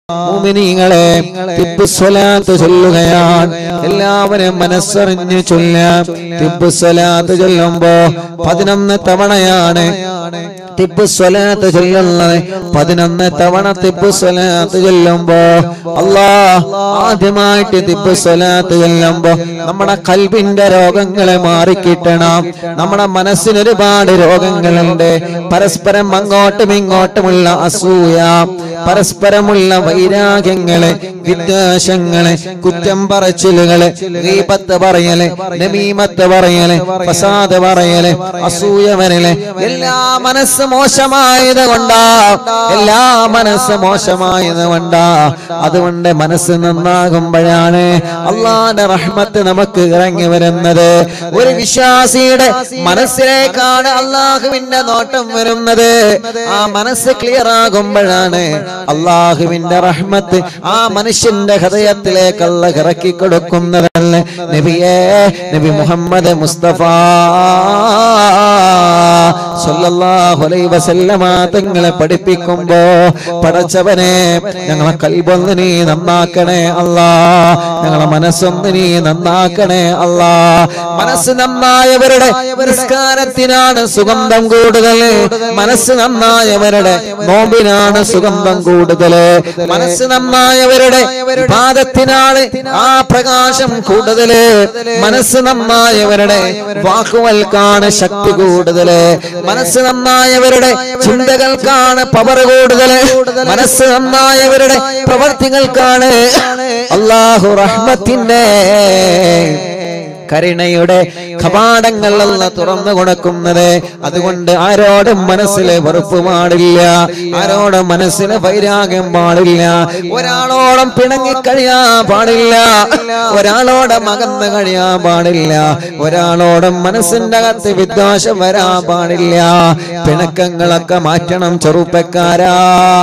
മുഅ്മിനീങ്ങളെ തിബ്ബുസ്വലാത്ത് ചൊല്ലുകയാണ് എല്ലാവരും മനസ്സറിഞ്ഞ് ചൊല്ലാം തിബ്ബുസ്വലാത്ത് ചൊല്ലുമ്പോ പതിനൊന്ന് തവണയാണ് തിബ്ബുസ്വലാത്ത് ചൊല്ലുന്നത് പതിനൊന്ന് തവണ തിബ്ബുസ്വലാത്ത് ചൊല്ലുമ്പോ അല്ലാ ആദ്യമായിട്ട് തിബ്ബുസ്വലാത്ത് ചൊല്ലുമ്പോ നമ്മുടെ കൽബിന്റെ രോഗങ്ങളെ മാറിക്കിട്ടണം നമ്മുടെ മനസ്സിന് ഒരുപാട് രോഗങ്ങളുണ്ട് പരസ്പരം അങ്ങോട്ടും ഇങ്ങോട്ടുമുള്ള അസൂയ പരസ്പരമുള്ള വൈരാഗ്യങ്ങള് വിദ്വേഷങ്ങള് കുറ്റം പറച്ചിലുകള് ഗീപത്ത് പറയല് നമീമത്ത് പറയല് ഫസാദ് പറയല് അസൂയ വരല് എല്ലാ മനസ്സ് മോശമായത് കൊണ്ടാ എല്ലാ മനസ്സ് മോശമായത് കൊണ്ടാ അതുകൊണ്ട് മനസ്സ് നന്നാകുമ്പോഴാണ് അള്ളാന്റെ റഹ്മത്ത് നമുക്ക് ഇറങ്ങി വരുന്നത് ഒരു വിശ്വാസിയുടെ മനസ്സിലേക്കാണ് അള്ളാഹുവിന്റെ നോട്ടം വരുന്നത് ആ മനസ്സ് ക്ലിയർ ആകുമ്പോഴാണ് അള്ളാഹുവിന്റെ റഹ്മത്ത് ആ മനുഷ്യന്റെ ഹൃദയത്തിലേക്കുള്ള ഇറക്കി കൊടുക്കുന്നതല്ലേ നബിയേ നബി മുഹമ്മദ് മുസ്തഫ സല്ലല്ലാഹു അലൈഹി വസല്ലമ തങ്ങളെ പഠിപ്പിക്കുമ്പോ പടച്ചവനെ ഞങ്ങളെ കൽബൊന്ന് നീ നന്നാക്കണേ അല്ലാ ഞങ്ങളെ മനസ്സൊന്ന് നീ നന്നാക്കണേ അല്ലാ മനസ്സ് നന്നായവരുടെ നിസ്കാരത്തിനാണ് സുഗന്ധം കൂടുതൽ മനസ്സ് നന്നായവരുടെ നോമ്പിനാണ് സുഗന്ധം കൂടുതൽ മനസ്സ് നന്നായവരുടെ പാദത്തിനാണ് ആ പ്രകാശം കൂടുതൽ മനസ്സ് നന്നായവരുടെ വാക്കുകൾക്കാണ് ശക്തി കൂടുതൽ മനസ്സ് നന്നായവരുടെ ചിന്തകൾക്കാണ് പവർ കൂടുതൽ മനസ്സ് നന്നായവരുടെ പ്രവർത്തികൾക്കാണ് അള്ളാഹു റഹ്മത്തിന്റെ കരുണയുടെ കവാടങ്ങളല്ല തുറന്നു കൊടുക്കുന്നത് അതുകൊണ്ട് ആരോടും മനസ്സിലെ വെറുപ്പ് പാടില്ല ആരോടും മനസ്സിലെ വൈരാഗ്യം പാടില്ല ഒരാളോടും പിണങ്ങി കഴിയാൻ പാടില്ല ഒരാളോടും അകന്ന് കഴിയാൻ പാടില്ല ഒരാളോടും മനസ്സിന്റെ അകത്ത് വിദ്വേഷം വരാൻ പാടില്ല പിണക്കങ്ങളൊക്കെ മാറ്റണം ചെറുപ്പക്കാരാ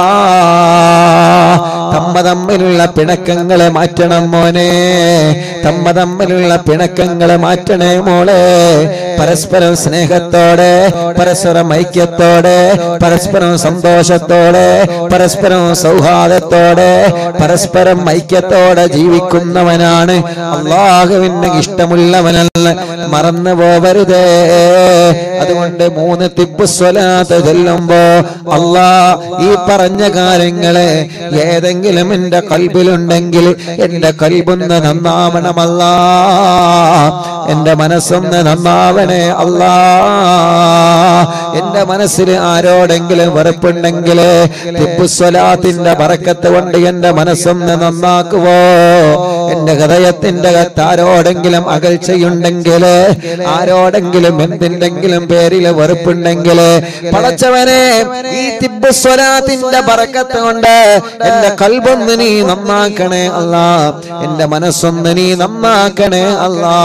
തമ്മ തമ്മിലുള്ള പിണക്കങ്ങളെ മാറ്റണം മോനെ തമ്മ തമ്മിലുള്ള പിണക്കങ്ങളെ മാറ്റണേ മോളെ പരസ്പരം സ്നേഹത്തോടെ പരസ്പരം ഐക്യത്തോടെ പരസ്പരം സന്തോഷത്തോടെ പരസ്പരം സൗഹാർദ്ദത്തോടെ പരസ്പരം ഐക്യത്തോടെ ജീവിക്കുന്നവനാണ് അള്ളാഹുവിന് ഇഷ്ടമുള്ളവനല്ല മറന്നു പോവരുതേ അതുകൊണ്ട് മൂന്ന് തിപ്പുസ്വലാത്ത് ചെല്ലുമ്പോ അള്ളാ ഈ പറഞ്ഞ കാര്യങ്ങളെ ഏതെങ്കിലും എന്റെ കൽബിലുണ്ടെങ്കിൽ എന്റെ കൽബൊന്ന് നന്നാവണമല്ല എന്റെ മനസ്സൊന്ന് നന്നാവണേ അല്ലാ എന്റെ മനസ്സിൽ ആരോടെങ്കിലും വെറുപ്പുണ്ടെങ്കിൽ തിപ്പുസ്വലാത്തിന്റെ പറക്കത്ത് കൊണ്ട് എന്റെ മനസ്സൊന്ന് നന്നാക്കുവോ എന്റെ ഹൃദയത്തിന്റെ അകത്ത് ആരോടെങ്കിലും അകൽച്ചയുണ്ടെങ്കിൽ ആരോടെങ്കിലും എന്തിന്റെങ്കിലും പേരിൽ വെറുപ്പുണ്ടെങ്കിൽ പടച്ചവനെ ഈ തിബുസ്വലാത്തിന്റെ പറക്കത്ത് കൊണ്ട് എന്റെ കൽബൊന്ന് നീ നന്നാക്കണേ അല്ല എന്റെ മനസ്സൊന്ന് നീ നന്നാക്കണേ അല്ലാ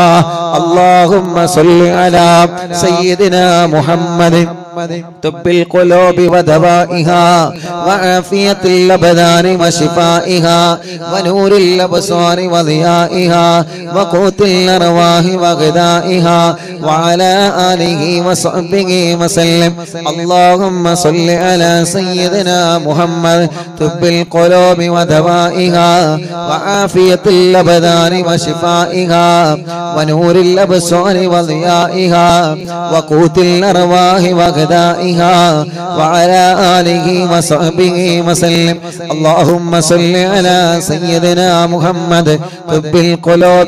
اللهم صل على سيدنا محمد طب القلوب ودوائها وعافية الأبدان وشفائها ونور الأبصار وضيائها وقوت الأرواح وغذائها وعلى آله وصحبه وسلم اللهم صل على سيدنا محمد طب القلوب ودوائها وعافية الأبدان وشفائها ونور الأبصار وضيائها وقوت الأرواح وغذائها وعلى آله وصحبه وسلم اللهم صل على سيدنا محمد طب القلوب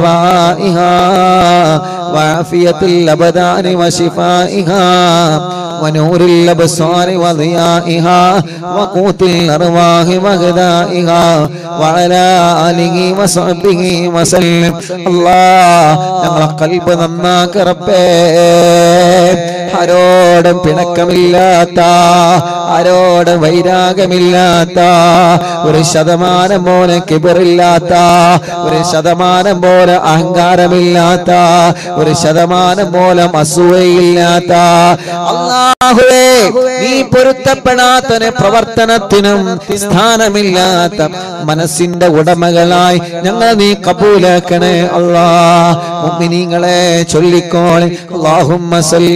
ودوائها وعافية الأبدان وشفائها ونور الأبصار وضيائها وقوت الأرواح وغذائها وعلى آله وصحبه وسلم الله ഞങ്ങളെ കൽബ് നന്നാക്ക റബ്ബേ ആരോടും പിണക്കമില്ലാത്ത ആരോടും വൈരാഗമില്ലാത്ത ഒരു ശതമാനം പോലെ കിബറില്ലാത്ത ഒരു ശതമാനം പോലെ അഹങ്കാരമില്ലാത്ത ഒരു ശതമാനം പോലും അസൂയയില്ലാത്ത അള്ളാഹുവേ നീ പൊരുത്തപ്പെടാത്ത പ്രവർത്തനത്തിനും സ്ഥാനമില്ലാത്ത മനസ്സിന്റെ ഉടമകളായി ഞങ്ങൾ നീ കബൂലാക്കണേ അല്ലാ മുഅ്മിനീങ്ങളെ ചൊല്ലിക്കോളെ അല്ലാഹുമ്മ സല്ലി അലാ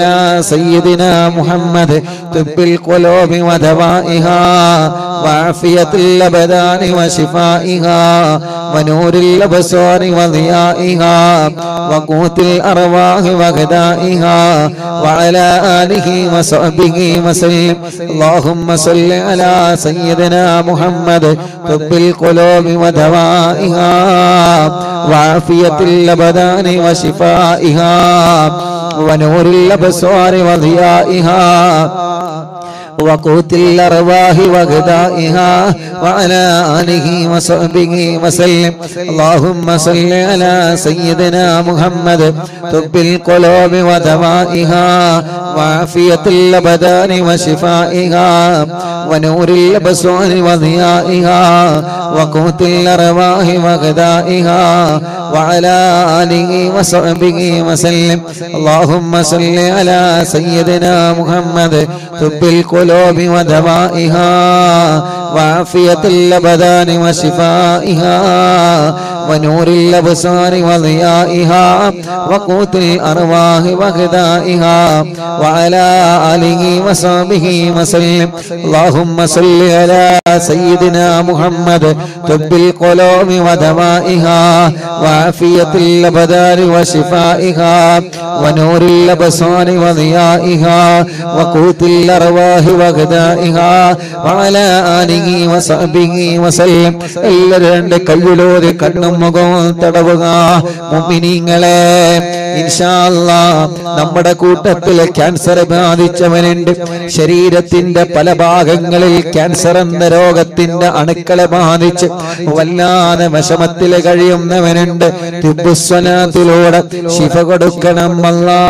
على سيدنا محمد طب القلوب ودوائها وعافية الأبدان وشفائها ونور الأبصار وضيائها وقوت الأرواح وغدائها وعلى آله وصحبه وسلم اللهم صل على سيدنا محمد طب القلوب ودوائها وعافية الأبدان وشفائها ونور الأبصار وضيائها وقوت الأرواح وغذائها وعلى آله وصحبه وسلم اللهم صل على سيدنا محمد طب القلوب ودوائها وعافية الأبدان وشفائها ونور الأبصار وضيائها وقوت الأرواح وغذائها وعلى آله وصحبه وسلم اللهم صل على سيدنا محمد طب القلوب ودوائها وعافية الأبدان وشفائها ونور الأبصار وضيائها وقوت الأرواح وغذائها وعلى آله وصحبه وسلم اللهم صل على سيدنا محمد طب القلوب ودوائها وعافية الأبدان وشفائها ونور الأبصار وضيائها وقوت الأرواح وغذائها وعلى آله وصحبه وسلم എല്ലാവരും രണ്ട് കയ്യിലൂരി കണ്ണും മുഖവും തടവുക മുമിനിങ്ങളെ ഇൻഷാല്ലാ നമ്മുടെ കൂട്ടത്തിൽ ക്യാൻസർ ബാധിച്ചവനുണ്ട് ശരീരത്തിന്റെ പല ഭാഗങ്ങളിൽ ക്യാൻസർ എന്ന രോഗത്തിന്റെ അണുക്കളെ ബാധിച്ച് വല്ലാതെ വിഷമത്തിൽ കഴിയുന്നവനുണ്ട് തിബുസ്വനത്തിലൂടെ ശിഫ കൊടുക്കണം അല്ലാ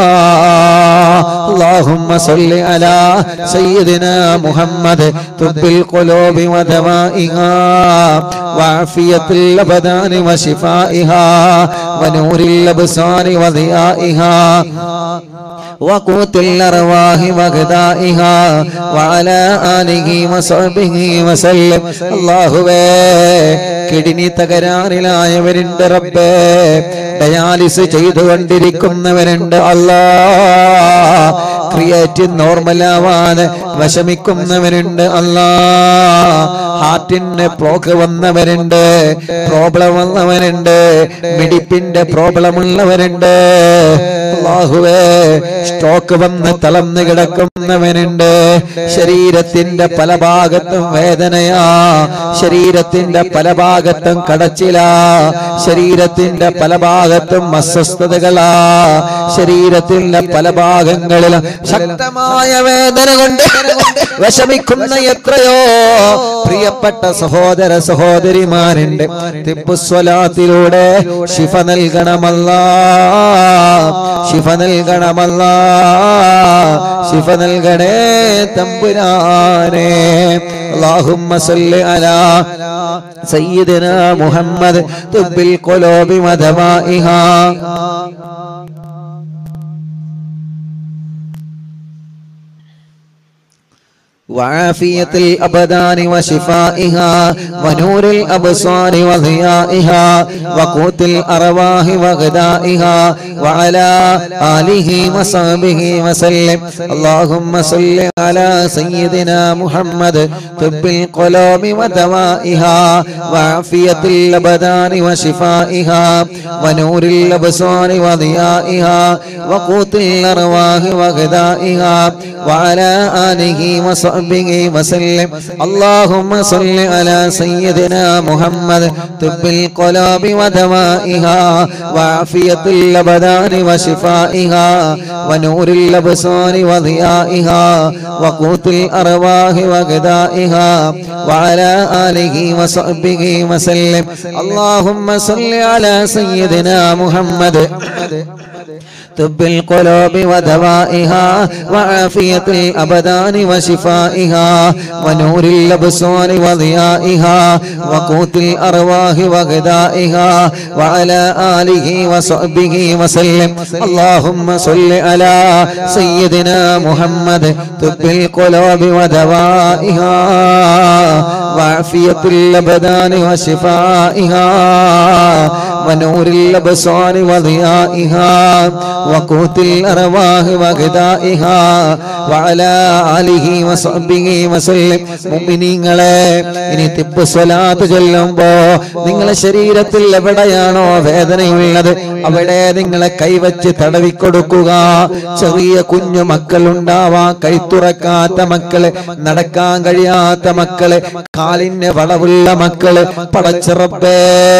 اللهم صل على سيدنا محمد طب القلوب ودوائها وعافية الأبدان وشفائها ونور الأبصار وضيائها وقوت الأرواح وغذائها وعلى آله وصحبه وسلم الله കിഡ്നി തകരാറിലായവരുണ്ട് റബ്ബേ ഡയാലിസ് ചെയ്തുകൊണ്ടിരിക്കുന്നവരുണ്ട് അല്ലാ ക്രിയേറ്റിൻ നോർമലാവാതെ വിഷമിക്കുന്നവരുണ്ട് അല്ലാ ഹാർട്ടിന് ബ്ലോക്ക് വന്നവരുണ്ട് പ്രോബ്ലം വന്നവരുണ്ട് മിടിപ്പിന്റെ പ്രോബ്ലം ഉള്ളവരുണ്ട് അള്ളാഹുവേ സ്ട്രോക്ക് വന്ന് തളർന്ന് കിടക്കുന്നവനുണ്ട് ശരീരത്തിന്റെ പല ഭാഗത്തും വേദനയാ ശരീരത്തിന്റെ പല ഭാഗത്തും കടച്ചിലാ ശരീരത്തിന്റെ പല ഭാഗത്തും അസ്വസ്ഥതകളാ ശരീരത്തിന്റെ പല ഭാഗങ്ങളിലും ശക്തമായ വേദന കൊണ്ട് വിഷമിക്കുന്ന എത്രയോ പ്രിയപ്പെട്ട സഹോദര സഹോദരിമാരുണ്ട് തിപ്പുസ്വലാത്തിലൂടെ ശിഫ നൽകണമല്ല ശിഫ നൽകണമല്ല ശിഫ നൽകണേ തമ്പുരാനെ اللهم صل على سيدنا محمد طب القلوب ودوائها وعافية الأبدان وشفائها ونور الأبصار وضيائها وقوت الأرواح وغدائها وعلى آله وصحبه وسلم اللهم صل على سيدنا محمد طب القلوب ودوائها وعافية الأبدان وشفائها ونور الأبصار وضيائها وقوت الأرواح وغدائها وعلى آله وصحبه وصحبه وسلم اللهم صل على سيدنا محمد طب القلوب ودوائها وعافية الأبدان وشفائها ونور الأبصار وضيائها وقوت الأرواح وغذائها وعلى آله وصحبه وسلم اللهم صل على سيدنا محمد طب القلوب ودوائها وعافية الأبدان وشفائها ونور الأبصار وضيائها وقوت الأرواح وغذائها وعلى آله وصحبه وسلم اللهم صل على سيدنا محمد طب القلوب ودوائها وعافية الأبدان وشفائها ونور الأبصار وضيائها وقوت الأرواح وغذائها وعلى آله وصحبه وسلم മുഅ്മിനീങ്ങളെ ഇനി തിബ് സ്വലാത്ത് ചൊല്ലുമ്പോ നിങ്ങളെ ശരീരത്തിൽ എവിടെയാണോ വേദനയുള്ളത് അവിടെ നിങ്ങളെ കൈവച്ച് തടവിക്കൊടുക്കുക ചെറിയ കുഞ്ഞു മക്കളുണ്ടാവാ കൈ തുറക്കാത്ത മക്കള് നടക്കാൻ കഴിയാത്ത മക്കള് കാലിന് വളവുള്ള മക്കള് പടച്ചിറപ്പേ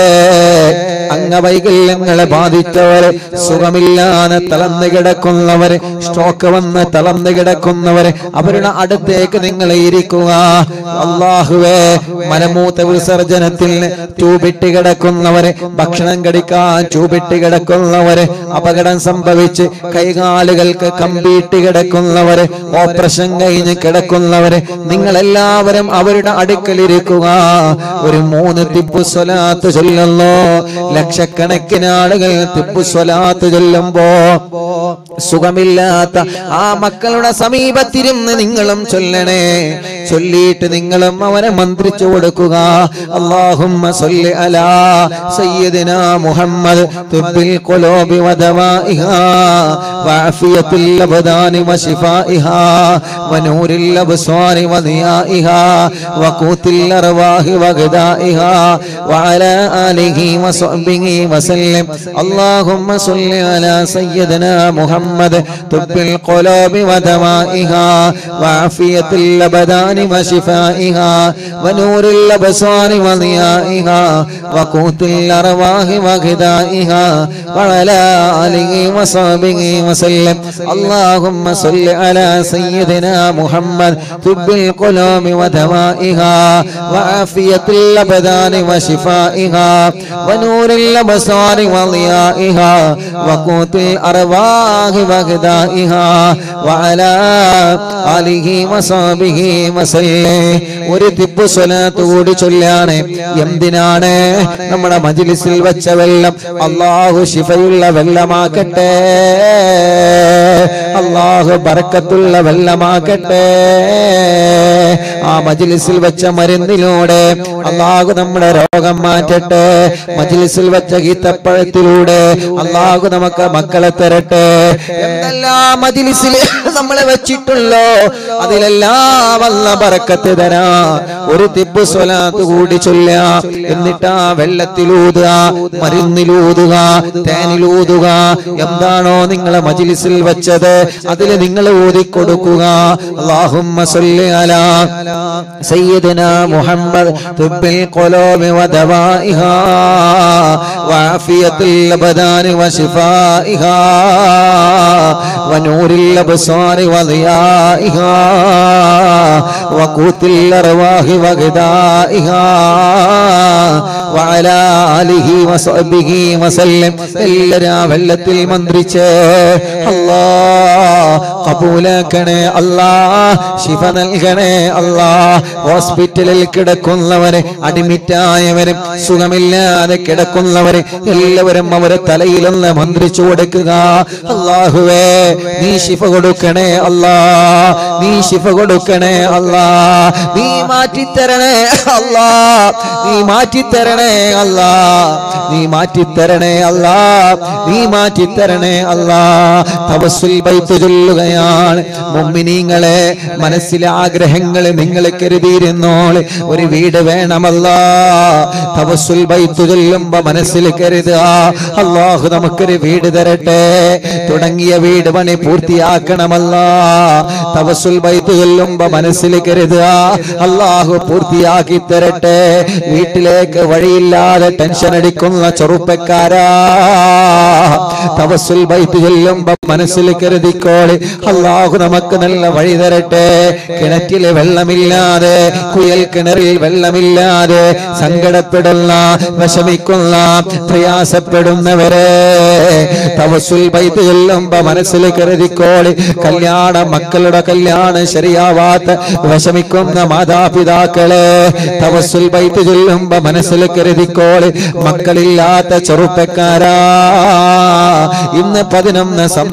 അംഗവൈകല്യങ്ങളെ ബാധിച്ചവര് സുഖമില്ലാതെ തളർന്നു കിടക്കുന്നവര് സ്ട്രോക്ക് വന്ന് തളർന്നു കിടക്കുന്നവര് അവരുടെ അടുത്തേക്ക് നിങ്ങൾ ഇരിക്കുക അള്ളാഹുവേ മലമൂത്ത വിസർജനത്തിന് ട്യൂബിട്ട് കിടക്കുന്നവര് ഭക്ഷണം കടിക്കാൻ ട്യൂബിട്ട് കിടക്കുന്നവര് അപകടം സംഭവിച്ച് കൈകാലുകൾക്ക് കമ്പിയിട്ട് കിടക്കുന്നവര് ഓപ്പറേഷൻ കഴിഞ്ഞ് കിടക്കുന്നവര് നിങ്ങളെല്ലാവരും അവരുടെ അടുക്കലിരിക്കുക ഒരു മൂന്ന് തിപ്പു സ്വലാത്ത് ചൊല്ലുന്നു ലക്ഷക്കണക്കിന് ആളുകൾ തിപ്പു സ്വലാത്ത് ചൊല്ലുമ്പോ സുഖമില്ലാത്ത ആ മക്കളുടെ സമീപത്തിരുന്ന് നിങ്ങളും ചൊല്ലണേ ചൊല്ലിയിട്ട് നിങ്ങളും അവരെ മന്ത്രിച്ചു കൊടുക്കുക അള്ളാഹുമ്മ സല്ലി അലാ സയ്യിദിന മുഹമ്മദ് തുബ്ബിൽ ഖുലൂബി വദവാഇഹാ വഅഫിയത്തിൽ അബ്ദാനി വശിഫാഇഹാ വനൂരിൽ അബ്സ്വാരി വദിയാഇഹാ വഖൂത്തിൽ അർവാഹി വഗദാഇഹാ വഅലാ ആലിഹി വസഹ്ബിഹി വസല്ലം اللهم صل على سيدنا محمد طب القلوب ودمائها وعافية الأبدان وشفائها ونور الأبصار وضيائها وقوت الأرواح وغذائها وعلى آله وصحبه وسلم اللهم صل على سيدنا محمد طب القلوب ودوائها وعافية الأبدان وشفائها ونور الأبصار وضيائها وقوت الأرواح وغذائها وعلى آله وصحبه وسلم ഒരു തിബ് സ്വലാത്ത് കൂടി ചൊല്ലാണ് എന്തിനാണ് നമ്മുടെ മജിലിസിൽ വെച്ച വെള്ളം അള്ളാഹു ശിഫയുള്ള വെള്ളമാക്കട്ടെ അള്ളാഹു ബറക്കത്തുള്ള വെള്ളമാക്കട്ടെ ആ മജിലിസിൽ വെച്ച മരുന്നിലൂടെ അള്ളാഹു നമ്മുടെ രോഗം മാറ്റട്ടെ മജിലിസിൽ വെച്ച ഗീത്തപ്പഴത്തിലൂടെ അള്ളാഹു നമുക്ക് മക്കളെ തരട്ടെ എന്തെല്ലാം മജിലിസിൽ നമ്മളെ വെച്ചിട്ടുള്ളോ അതിലെല്ലാം അല്ല ബറക്കത്ത് തരാ ഒരു തിബ് സ്വലാത്ത് കൂടി ചൊല്ല എന്നിട്ട് ആ വെള്ളത്തിലൂതുക മരുന്നിലൂതുക തേനിലൂതുക എന്താണോ നിങ്ങളെ മജിലിസിൽ വെച്ചത് അതിൽ നിങ്ങൾ ഊതിക്കൊടുക്കുക അള്ളാഹുമ്മ സല്ലി അലാ سيدنا محمد طب القلوب ودوائها وعافية الأبدان وشفائها ونور الأبصار وضيائها وقوت الأرواح وغذائها وعلى آله وصحبه وسلم എല്ലാരും വെള്ളത്തിൽ മന്ത്രിച്ച് അല്ലാ കബൂലാക്കണേ അല്ലാ ശിഫ നൽകണേ അല്ലാ ഹോസ്പിറ്റലിൽ കിടക്കുന്നവരെ അഡ്മിറ്റായവരും സുഖമില്ലാതെ കിടക്കുന്നവരെ എല്ലാവരും അവരെ തലയിലൊന്ന് മന്ത്രിച്ചു കൊടുക്കുക അള്ളാഹുവേ നീ ശിഫ കൊടുക്കണേ അല്ലാ നീ ശിഫ കൊടുക്കണേ അല്ലാ നീ മാറ്റിത്തരണേ അല്ലാ നീ മാറ്റിത്തരണേ അല്ലാ നീ മാറ്റിത്തരണേ അല്ലാ നീ മാറ്റിത്തരണേ അല്ലാ തവസ്സുൽ ബൈത്ത് ചൊല്ലുകയാണ് മുമ്മിനീങ്ങളെ മനസ്സിലെ ആഗ്രഹങ്ങൾ നിങ്ങൾ കരുതിയിരുന്നോള് ഒരു വീട് വേണമല്ല തവസ്സുൽ ബൈത്ത് ചൊല്ലുമ്പോ മനസ്സിൽ കരുതുക അള്ളാഹു നമുക്കൊരു വീട് തരട്ടെ തുടങ്ങിയ വീട് പണി പൂർത്തിയാക്കണമല്ല തവസ്സുൽ ബൈത്ത് ചൊല്ലുമ്പോ മനസ്സിൽ കരുതുക അള്ളാഹു പൂർത്തിയാക്കി തരട്ടെ വീട്ടിലേക്ക് വഴിയില്ലാതെ ടെൻഷൻ അടിക്കുന്ന ചെറുപ്പക്കാരാ തവസ്സുൽ ബൈത്ത് ചൊല്ലുമ്പോ മനസ്സിൽ കരുതിക്കോളി അള്ളാഹു നമുക്ക് നല്ല വഴി തരട്ടെ കിണറ്റില് വെള്ളമില്ലാതെ കുയൽ കിണറിൽ വെള്ളമില്ലാതെ സങ്കടപ്പെടുന്ന വിഷമിക്കുന്ന പ്രയാസപ്പെടുന്നവരെ തവസ്സുൽ ബൈത്ത് ചൊല്ലുമ്പോ മനസ്സിൽ കരുതിക്കോളി കല്യാണ മക്കളുടെ കല്യാണം ശരിയാവാത്ത വിഷമിക്കുന്ന മാതാപിതാക്കളെ തവസ്സുൽ ബൈത്ത് ചൊല്ലുമ്പോ മനസ്സിൽ കരുതിക്കോളി മക്കളില്ലാത്ത ചെറുപ്പക്കാരാ ഇന്ന് പതിനൊന്ന് സന്തോഷം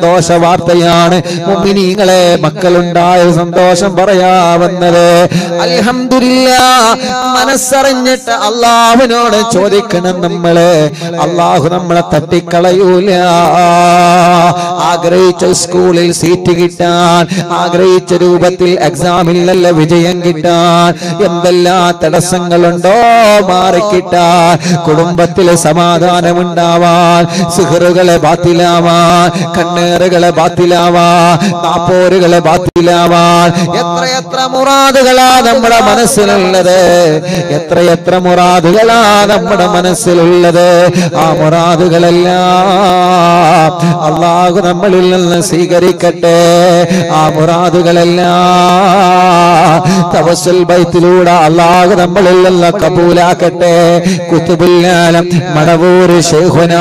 സന്തോഷ വാർത്തയാണ് മുമ്മിനീങ്ങളെ മക്കളുണ്ടായ സന്തോഷം പറയാവുന്നത് അൽഹംദുലില്ല മനസ്സറിഞ്ഞിട്ട് അള്ളാഹുവിനോട് ചോദിക്കണം നമ്മള് അള്ളാഹു നമ്മളെ തട്ടിക്കളയൂല ആഗ്രഹിച്ച സ്കൂളിൽ സീറ്റ് കിട്ടാൻ ആഗ്രഹിച്ച രൂപത്തിൽ എക്സാമിൽ നല്ല വിജയം കിട്ടാൻ എന്തെല്ലാം തടസ്സങ്ങളുണ്ടോ മാറിക്കിട്ടാൻ കുടുംബത്തിലെ സമാധാനമുണ്ടാവാൻ സിഹറുകളെ ബാത്തിലാവാൻ കണ്ണേറുകളെ ബാത്തിലാവാൻ നാപ്പോരുകളെ ബാത്തിലാവാൻ എത്രയെത്ര മുറാദുകളാ നമ്മുടെ മനസ്സിലുള്ളത് എത്രയെത്ര മുറാദുകളാ നമ്മുടെ മനസ്സിലുള്ളത് ആ മുറാദുകളെല്ലാം അള്ളാഹു നമ്മളിൽ നിന്ന് സ്വീകരിക്കട്ടെ ആ മുറാദുകളെല്ലാം തവസ്സുൽ ബൈത്തിലൂടെ അള്ളാഹു നമ്മളിൽ നിന്ന് കബൂലാക്കട്ടെ കുത്തുബുല്ലാലം മടവൂര് ശേഖുന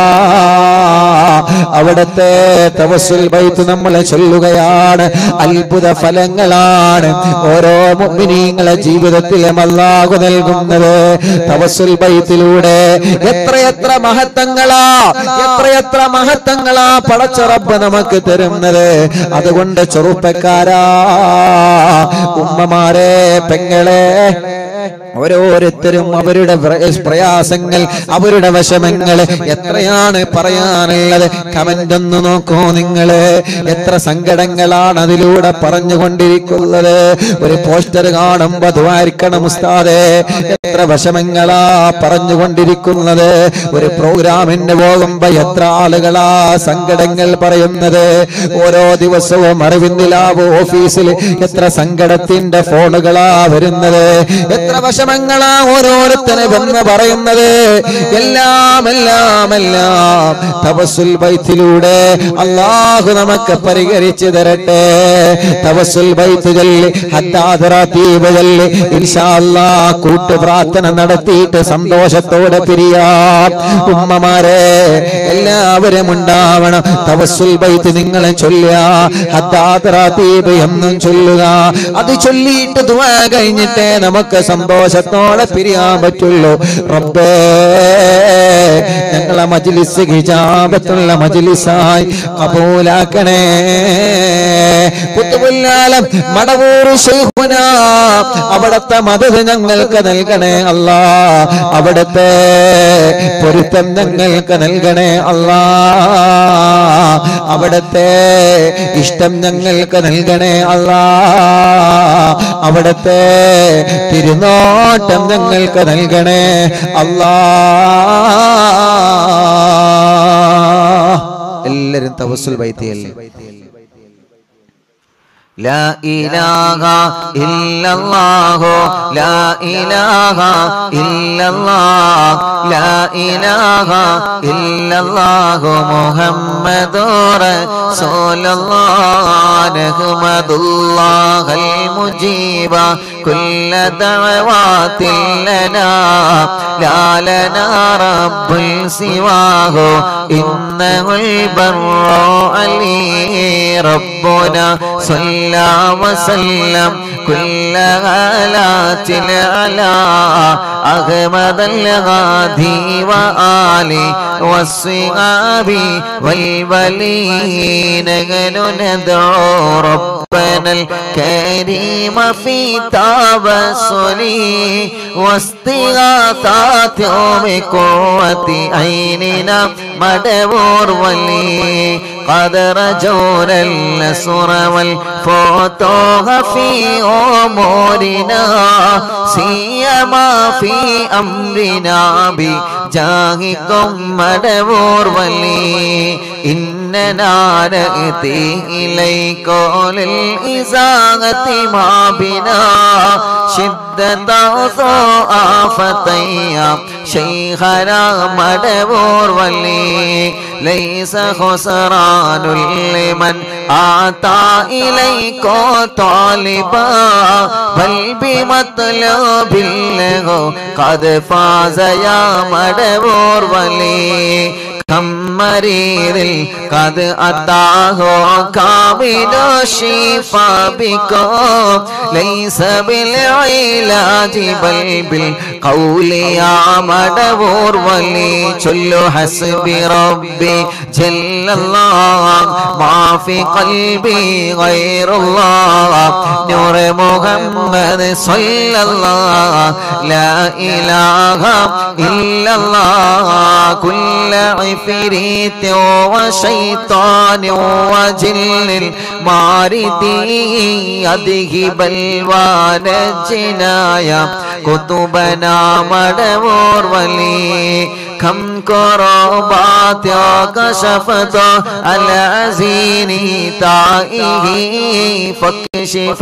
അവിടത്തെ തവസ്സുൽ ബൈത്ത് നമ്മളെ ചൊല്ലുകയാണ് അത്ഭുത ഫലങ്ങളാണ് ഓരോ മുഅ്മിനീങ്ങളെ ജീവിതത്തിലും അള്ളാഹു നൽകുന്നത് തവസ്സുൽ ബൈത്തിലൂടെ എത്രയെത്ര മഹത്വങ്ങളാ എത്രയെത്ര മഹത്വങ്ങളാ പടച്ച റബ്ബ് നമുക്ക് തരുന്നത് അതുകൊണ്ട് ചെറുപ്പക്കാരാ ഉമ്മമാരെ പെങ്ങളെ ഓരോരുത്തരും അവരുടെ വ്ര- പ്രയാസങ്ങൾ അവരുടെ വിഷമങ്ങൾ എത്രയാണ് പറയാനുള്ളത് കമന്റ് ഒന്ന് നോക്കൂ നിങ്ങള് എത്ര സങ്കടങ്ങളാണ് അതിലൂടെ പറഞ്ഞുകൊണ്ടിരിക്കുന്നത് ഒരു പോസ്റ്റർ കാണുമ്പോ ദ്വാരിക്കണം ഉസ്താദേ എത്ര വിഷമങ്ങളാ പറഞ്ഞുകൊണ്ടിരിക്കുന്നത് ഒരു പ്രോഗ്രാമിന് പോകുമ്പോ എത്ര ആളുകളാ സങ്കടങ്ങൾ പറയുന്നത് ഓരോ ദിവസവും അറിവിന്ദിലാവ് ഓഫീസിൽ എത്ര സങ്കടത്തിന്റെ ഫോണുകളാ വരുന്നത് എത്ര വിഷമങ്ങളാ ഓരോരുത്തരെ വന്ന് പറയുന്നത് എല്ലാം എല്ലാം എല്ലാം തവസുൽ ബൈത്തിലൂടെ അള്ളാഹു നമുക്ക് പരിഹരിച്ചു തരട്ടെ തവസുൽ ബൈത്ത് ചൊല്ലി ഹദ്ദാദറാത്തീബ് ചൊല്ലി ഇൻഷാ അല്ലാഹ് കൂട്ടു പ്രാർത്ഥന നടത്തിയിട്ട് സന്തോഷത്തോടെ പിരിയാം ഉമ്മമാരെ എല്ലാവരും ഉണ്ടാവണം തവസുൽ ബൈത്ത് നിങ്ങളെ ചൊല്ലുക ഹദ്ദാദറാത്തീബ് എന്നും ചൊല്ലുക അത് ചൊല്ലിയിട്ട് ദുആ കഴിഞ്ഞിട്ടേ നമുക്ക് സന്തോഷത്തോടെ പിരിയാൻ പറ്റുള്ളൂ റബ്ബേ ഞങ്ങളെ മജ്ലിസ് ഹിജാബത്തുള്ള മജ്ലിസായി കബൂലാക്കണേ കുത്തുബുല്ലാലം മടവൂർ ശൈഖുന അവിടത്തെ മതത് ഞങ്ങൾക്ക് നൽകണേ അല്ലാ അവിടത്തെ പൊരുത്തം ഞങ്ങൾക്ക് നൽകണേ അല്ലാ അവിടത്തെ ഇഷ്ടം ഞങ്ങൾക്ക് നൽകണേ അല്ലാ അവിടത്തെ തിരുനോട്ടം ഞങ്ങൾക്ക് നൽകണേ അല്ലാ എല്ലാരും തവസുൽ ബൈത്തിയല്ലേ لا إله إلا الله لا إله إلا الله لا إله إلا الله محمد رسول الله نحمد الله المجيب كل دعوات لنا لا لنا رب سواه إنه البر علي ربنا صلى وسلم كل غالات على أحمد الغادي وآلي والصحاب والولين ندعو ربنا الكريم في توسلي واستغاثات بقوة عيننا مدبور ولي قد رجونا النصر والفتوح في أمورنا سيما في أمرنا بجاهكم مدبور ولي إننا نأتي إليك للإزاغة ما بنا شدة آفتيا شيخنا مدبور ولي ليس خسران لمن آتى إليك طالبا بل بمطلب له قد فاز يا مدبور ولي كم مريض قد أتاه كامل الشفاء بكم ليس بالعلاج بل بالقول يا مدبور ولي چل حسب ربي جل الله ما في قلبي غير الله نور محمد صلى الله لا إله إلا الله كل عفريت وشيطان وجن ماردي أذهب الوانجنايا كتبنا مدور ولي كم كربات كشفت العزين تائه فاكشف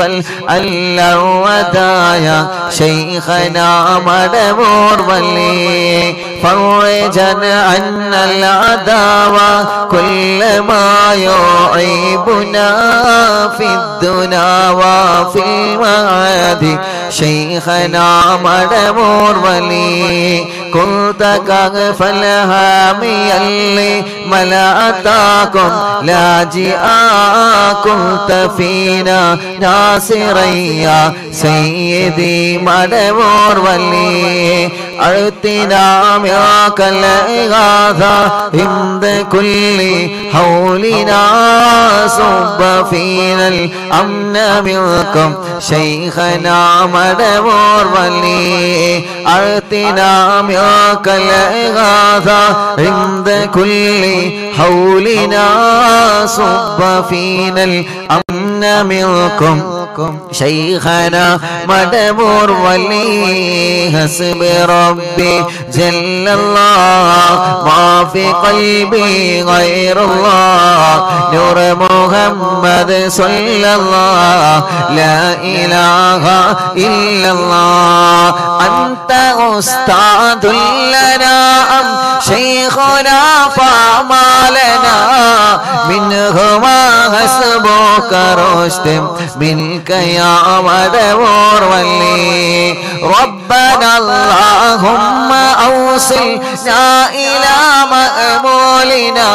الودايا شيخنا مدبور ولي فرجا عن العداوة كل ما يعيبنا في الدنا وفي المعاد شيخنا مدبور ولي كنت كغف الهامي اللي ملأتاكم لاجئا كنت فينا ناصريا سيدي مدبور ولي أعطنا معك الإغاثة عند كل حولنا صب فينا الأمن منكم شيخنا مدبور ولي أعطنا معك الإغاثة عند كل حولنا صب فينا الأمن منكم شيخنا مدبور ولي حسب ربي جل الله ما في قلبي غير الله نور محمد صلى الله لا إله إلا الله أنت أستاذ لنا أم شيخنا فما لنا منهما حسبك رشد منك يا مدبور ولي ربنا اللهم أوصلنا إلى مأمولنا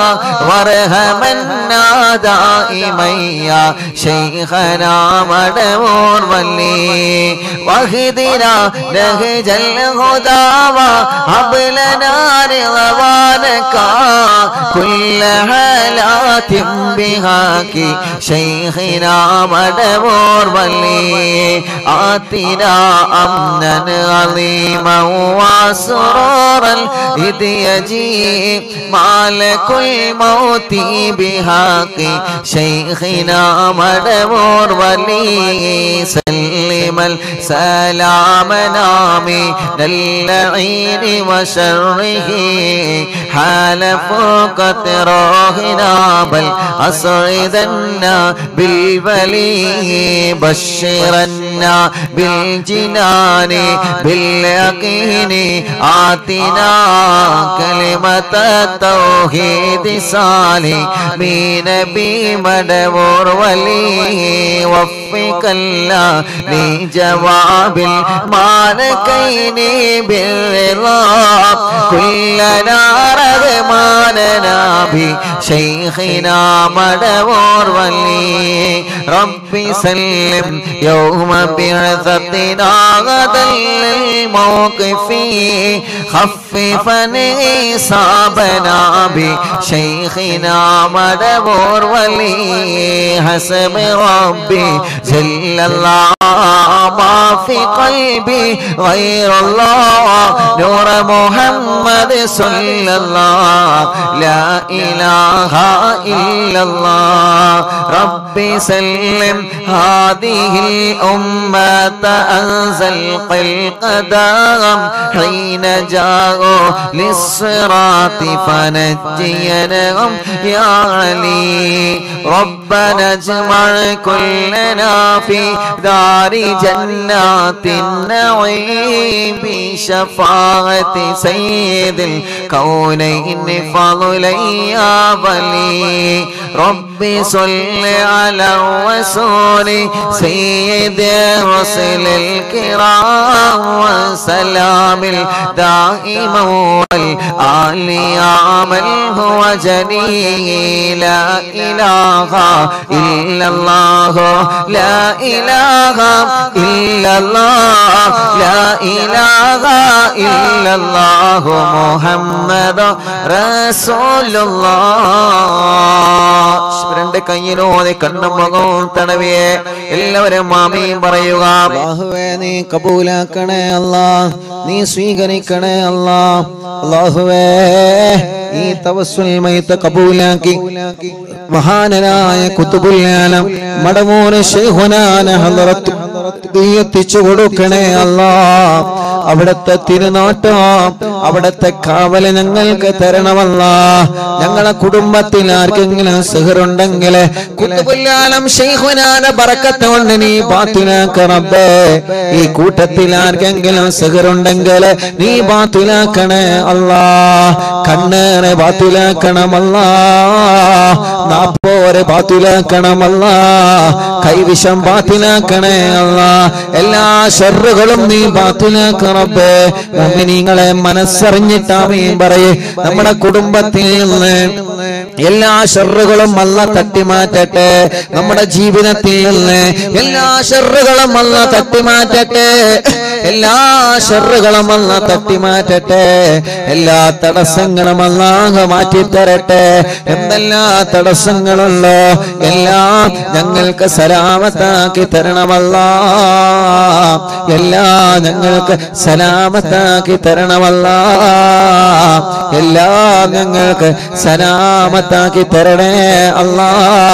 وارحمنا دائما يا شيخنا مدبور ولي واهدنا نهج الهدى وهب لنا رضوانك كل حالات بهاك شيخنا مدبور ولي آتنا أمنا عظيما وسرورا إذ يجيء مالك الموت بهاك شيخنا مدبور ولي سلم السلام نامي اللعين وشره حال فوق روحنا بل أسعدنا بالبلي بشرنا بالجنان باليقين آتنا كلمة التوحيد صالح من نبي مدبور ولي وفق الله لجواب المالكين بالرضا كلنا رغماننا بشيخنا مدبور ولي ربي سلم يوم بعثتنا غدا للموقف خففا إصابنا بشيخنا مدبور ولي حسب ربي جل الله ما في قلبي غير الله نور محمد صلى الله لا إله إلا الله ربي سلم هذه الأمة أنزل القدام حين جاءوا للصراط فنجينهم يا علي ربنا اجمع كلنا في دار جنات النعيم بشفاعة سيد الكونين فضلا يا ولي ربي صل على الرسول سيد الرسل الكرام والسلام الدائم والآل يا من هو جليل لا إله إلا الله لا إله إلا الله لا إله إلا الله محمد رسول الله രണ്ട് കയ്യിലോതെ കണ്ണും മുഖവും തടവിയെ എല്ലാവരും മാമിയും പറയുക അള്ളാഹുവേ നീ കബൂലാക്കണേ അല്ലാ നീ സ്വീകരിക്കണേ അല്ലാ അള്ളാഹുവേ ഈ തവസ്സുൽ മൈത്ത് കബൂലാക്കി മഹാനരായ കുത്തുബുല്ലാലം മടമൂന് ശൈഖുനാന ഹളറത്ത് നീ എത്തിച്ചു കൊടുക്കണേ അല്ലാ അവിടത്തെ തിരുനാട്ടം അവിടത്തെ കാവല് ഞങ്ങൾക്ക് തരണമല്ല ഞങ്ങളെ കുടുംബത്തിൽ ആർക്കെങ്കിലും സിഹറുണ്ടെങ്കിൽ കുത്തുബുല്ലാലം ശൈഖുനാന ബറക്കത്ത് കൊണ്ട് നീ ബാത്തിലാക്കണബേ ഈ കൂട്ടത്തിൽ ആർക്കെങ്കിലും സിഹറുണ്ടെങ്കിൽ നീ ബാത്തിലാക്കണേ അല്ലാ കണ്ണേറെ ബാത്തിലാക്കണമല്ല നാപ്പോരെ ബാത്തിലാക്കണമല്ല കൈവിഷം ബാത്തിലാക്കണേ അല്ല എല്ലാ ഷെറുകളും നീ ബാത്തിലാക്കണബേ മുഅ്മിനീങ്ങളെ മനസ്സറിഞ്ഞിട്ടാമീൻ പറയേ നമ്മുടെ കുടുംബത്തിൽ നിന്ന് എല്ലാ ഷെറുകളും അല്ല തട്ടിമാറ്റട്ടെ നമ്മുടെ ജീവിതത്തിൽ നിന്ന് എല്ലാ ഷെറുകളും അല്ല തട്ടിമാറ്റട്ടെ എല്ലാ ഷെറുകളും അല്ല തട്ടിമാറ്റട്ടെ എല്ലാ തടസ്സങ്ങളും അല്ലാഹ് മാറ്റിത്തരട്ടെ എന്തെല്ലാ തടസ്സങ്ങളുള്ളോ എല്ലാം ഞങ്ങൾക്ക് സലാമത്താക്കി തരണമല്ല എല്ലാം ഞങ്ങൾക്ക് സലാമത്താക്കി തരണമല്ല എല്ലാം ഞങ്ങൾക്ക് സലാമത്താക്കി തരണേ അല്ലാ